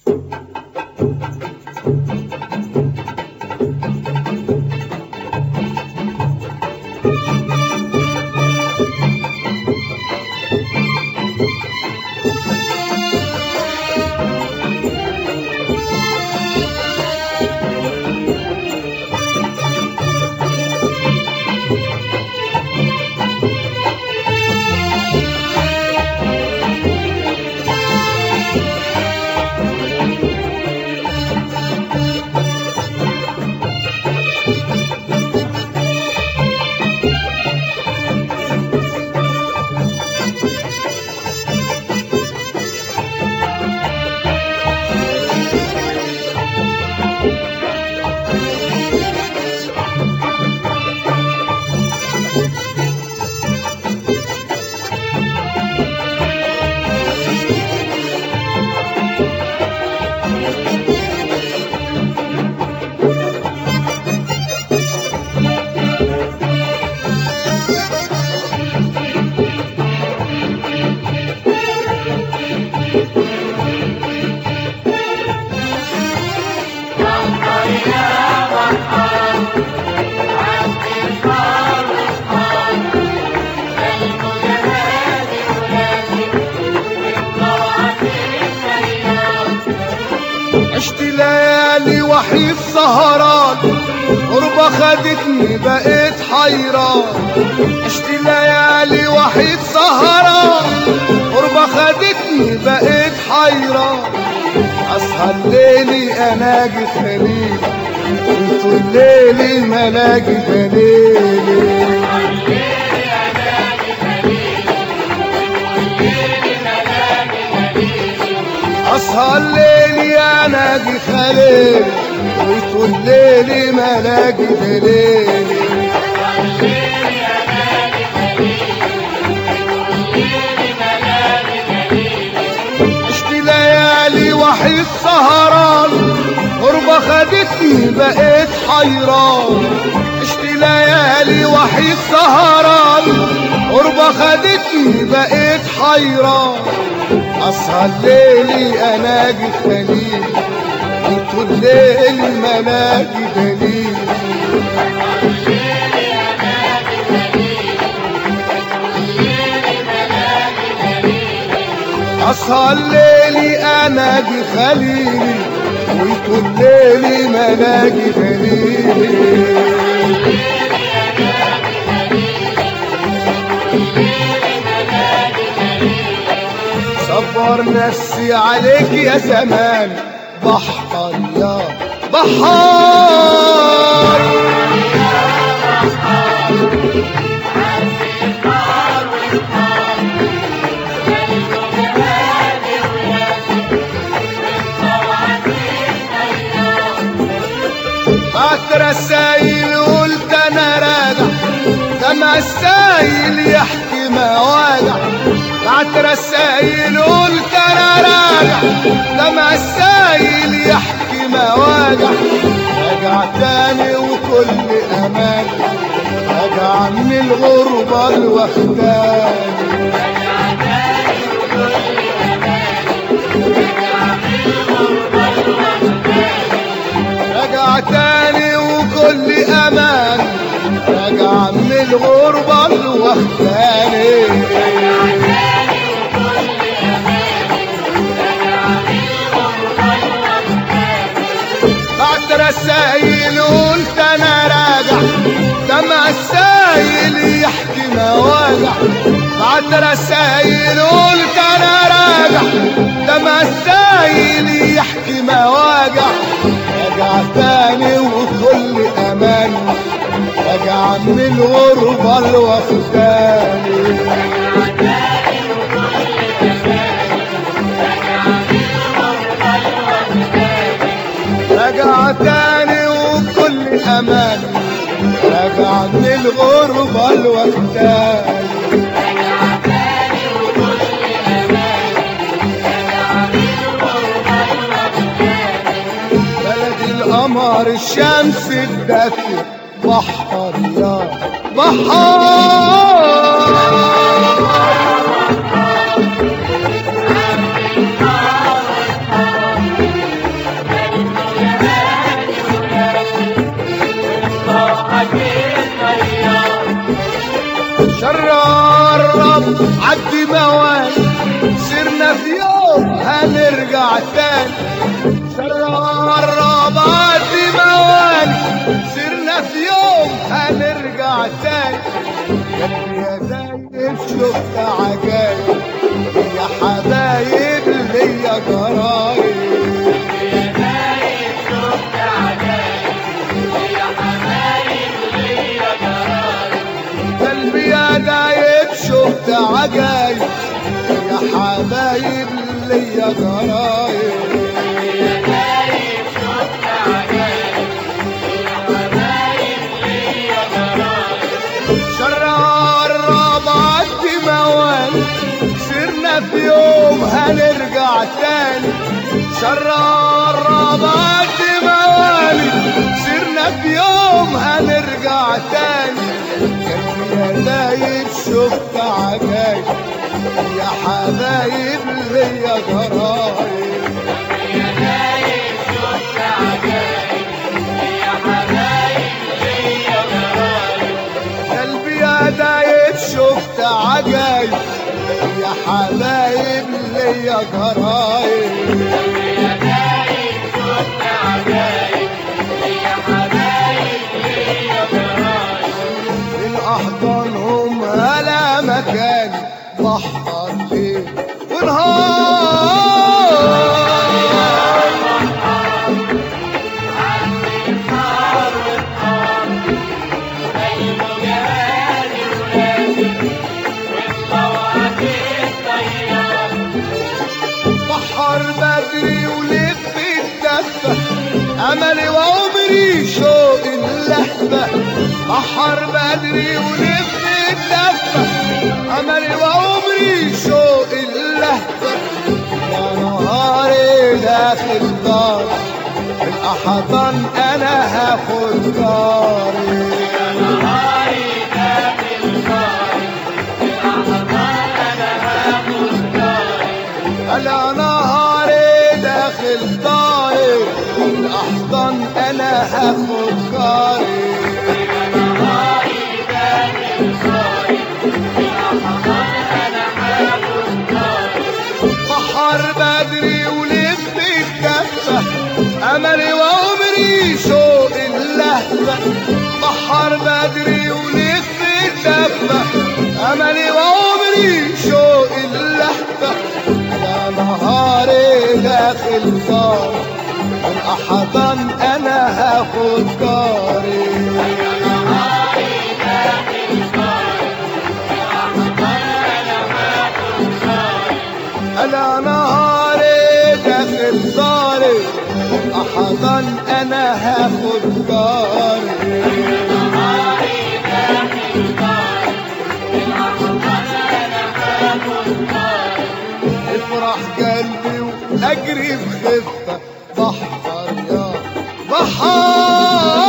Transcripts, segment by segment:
عشت ليالي وحيد سهران غربة خدتني بقيت حيران عشت ليالي وحيد سهران غربة خدتني بقيت حيران أسهر ليلي أناجي خليل وطول ليلي ملاجي دليلي اسهر ليلي يا ناجي خليل وطول ليلي ملاجي دليلي عشت ليالي وحيد سهران غربة خدتني بقيت حيران عشت ليالي وحيد سهران غربة خدتني بقيت حيران اسهر ليلي اناجي خليل وطول ليلي ملاجي دليل اسهر ليلي اناجي خليلي وطول ليلي ملاجي دليلي صبر نفسي عليك يا زمان بحر يا بحار بعت رسايل قلت انا راجع كما السايل يحكي مواجع بعت رسايل قلت انا راجع كما السايل يحكي مواجع راجع تاني وكل امان راجع من الغربة الوحداني راجع تاني وكل امان راجع من الغربة الوحداني بعت رسايل قلت انا راجع دمع السايل يحكي مواجع بعت رسايل قلت انا راجع دمع السايل يحكي مواجع راجع تاني وكل امان راجع من الغربة الوحداني راجع تاني وكل امان راجع من الغربة الوحداني بلد القمر الشمس الدافية بحر يا بحر عدي موال سرنا في يوم هنرجع تاني قرب عدي موال سرنا في يوم هنرجع تاني قلبي يا دايب شفت عجايب يا حبايب ليا جرايب قلبي يا دايب شفت عجايب يا حبايب ليا جرايب شرار ربعت موال سرنا في يوم هنرجع تاني شرار ربعت موالي سرنا في يوم هنرجع تاني قلبي يا دايب شفت عجايب يا حبايب ليا جرايب قلبي يا دايب شفت عجايب يا حبايب ليا جرايب من احضانهم هلا مكان بحر ليل ونهار بحر بدري ولف الدفة أملي وعمري شوق اللهفة بحر بدري ولف الدفة أملي وعمري شوق اللهفة يا نهاري داخل دار الأحضان أنا هاخد داري على نهاري داخل داري الأحضان أنا هاخد كاري بحر بدري ولف الكفة أملي وعمري شوق اللهفة بحر بدري ولف الكفة أملي وعمري شوق اللهفة يا نهاري داخل دار الأحضان أنا هاخد كاري أنا نهاري داخل داري أحضن أنا هاخد داري افرح قلبي وأجري بخفة بحر يا بحر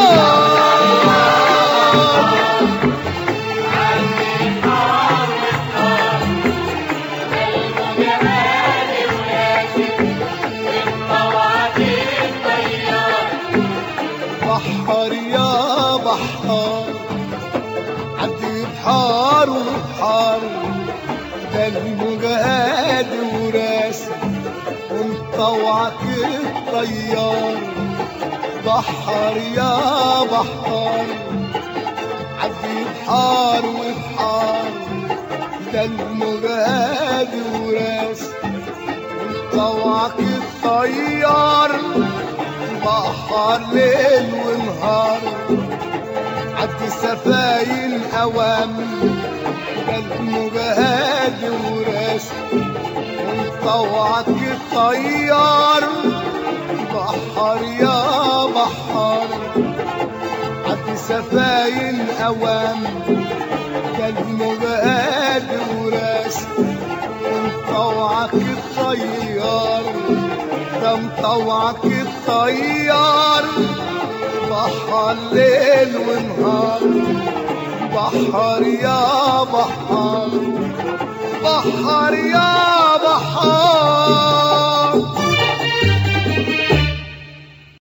بحر يا بحار عدي بحار وبحار ده المجهد وراسي ومطوعك الطيار بحر يا بحار عدي بحار وبحار ده المجهد وراسي ومطوعك الطيار بحر ليل ونهار عدي سفاين اوام المجهد وراس ومطوعك الطيار بحر يا بحر عدي سفاين اوام المجهد وراس ومطوعك الطيار ده مطوعك الطيار بحر ليل ونهار بحر يا بحر بحر يا بحر